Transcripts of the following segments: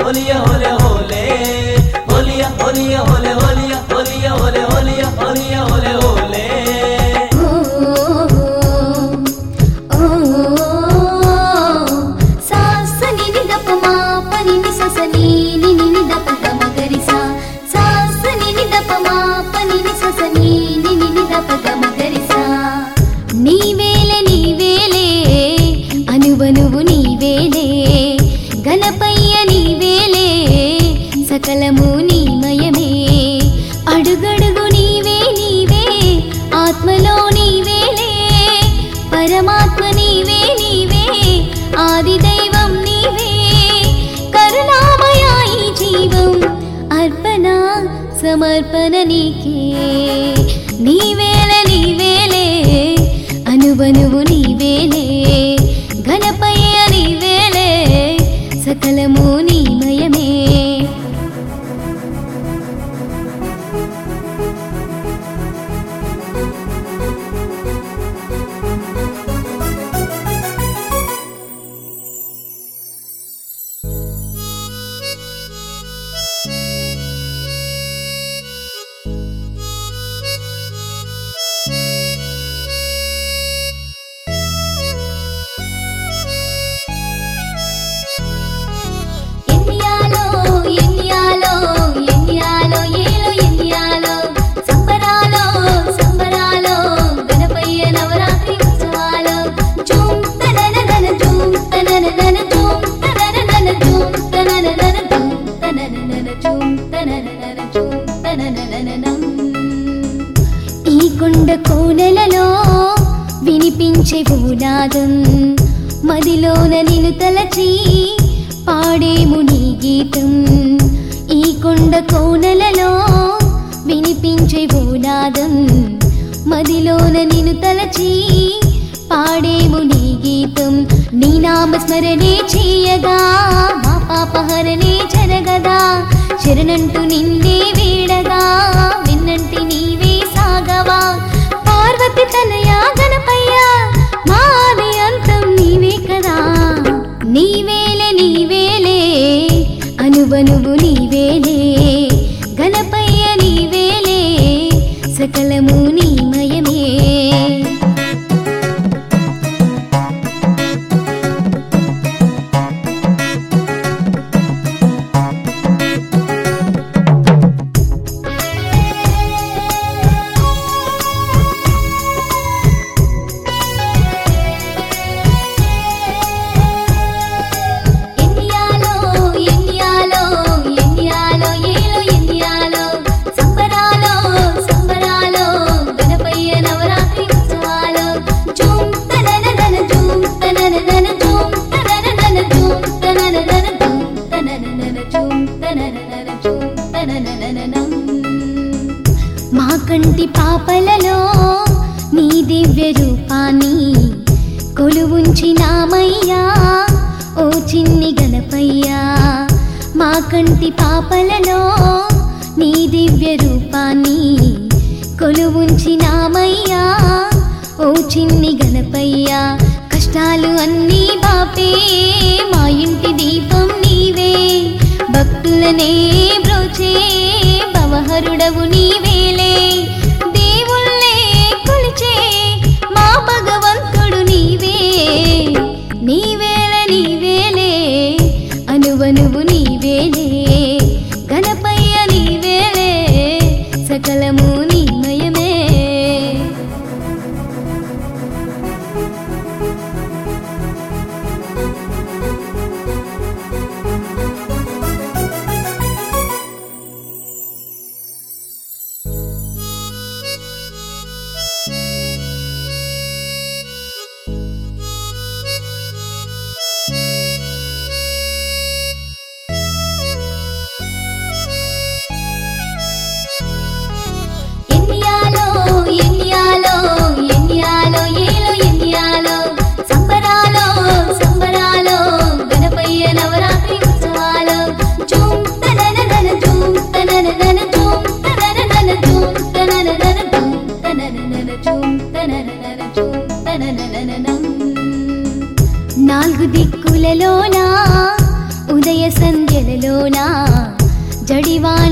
హోలియా హోలే హోలే హోలియా హోలియా హోలే హోలియా హోలియా హోలే హోలియా హోలియా హోలే హోలే నీవేలే నీవేలే అనువనువు నీవేలే గణపయ్య నీవేలే సకలము నీమయమే అడుగడుగు నీవే నీవే ఆత్మలో నీవేలే పరమాత్మ నీవే నీవే ఆది దైవం నీవే కరుణామయ ఈ జీవం అర్పణ సమర్పణ నీకే నీవేల నీవేలే అనువనువు నీవేలే ఘనపయ్య నీవేలే సకలము నీమయమే ఎన్నియాలో ఎన్నియాలో ఎన్నియాలో ఏలో ఎన్నియాలో సంబరాలో సంబరాలో గణపయ్య నవరాత్రి ఉత్సవాలో జూమ్ తనననన జూమ్ తనననన జూమ్ తనననన జూమ్ తనననన జూమ్ తనననన జూమ్ తనననన జూమ్ తననననం ఈ కొండ కోనెలలో వినిపించే భూనాదం మదిలోన నిన్ను తలచి పాడేము నీ గీతం ఈ కొండ కోనెలలో వినిపించే భూనాదం మదిలోన నిన్ను తలచి పాడేము నీ గీతం నీ నామస్మరణే చేయగా మా పాపహరణే జరగదా శరణంటూ నిన్నే వీడగా విన్నంటి నీవే సాగవా పార్వతి తనయ గణపయ్య మాది అంతం నీవే కదా నీవేలే నీవేలే అనువనువు నీవేలే గణపయ్య నీవేలే సకలము నీమయమే ఎన్నియాలో ఎన్నియాలో ఎన్నియాలో ఏలో ఎన్నియాలో సంబరాలో సంబరాలో గణపయ్య నవరాత్రి ఉత్సవాలో జూమ్ తనననన జూమ్ తనననన జూమ్ తనననన జూమ్ తనననన జూమ్ తనననన జూమ్ తనననన జూమ్ తననననం మా కంటి పాపలలో నీ దివ్య రూపాన్ని కొలువుంచినామయ్యా ఓ చిన్ని గణపయ్యా మా కంటి పాపలలో నీ దివ్య రూపాన్ని కొలువుంచినామయ్యా ఓ చిన్ని గణపయ్యా కష్టాలు అన్నీ బాపే మా ఇంటి దీపం నీవే భక్తులనే బ్రోచే భవహరుడవు నీవేలే దేవుళ్ళే కొలిచే మా భగవంతుడు నీవే నీవేల నీవేలే అనువనువు నీవేలే గణపయ్య నీవేలే సకలము నీమయమే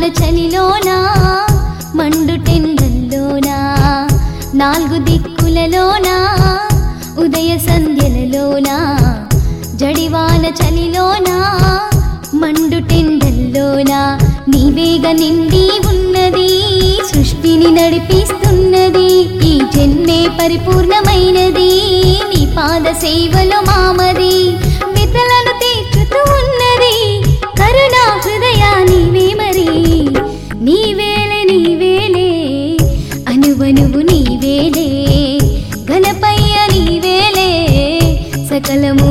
చలిలోనా మండు టెండల్లోనా నాలుగు దిక్కులలోనా ఉదయ సంధ్యలలోనా జడివాన చలిలోనా మండు టెండల్లోనా నీవేగ నిండి ఉన్నది సృష్టిని నడిపిస్తున్నది ఈ జన్మే పరిపూర్ణమైనది నీ పాద సేవలో మామది మితలను తీర్చుతూ ఉన్నది కరుణా హృదయ నీవే మరి నీవేలే నీవేలే అనువనువు నీవేలే గణపయ్య నీవేలే సకలము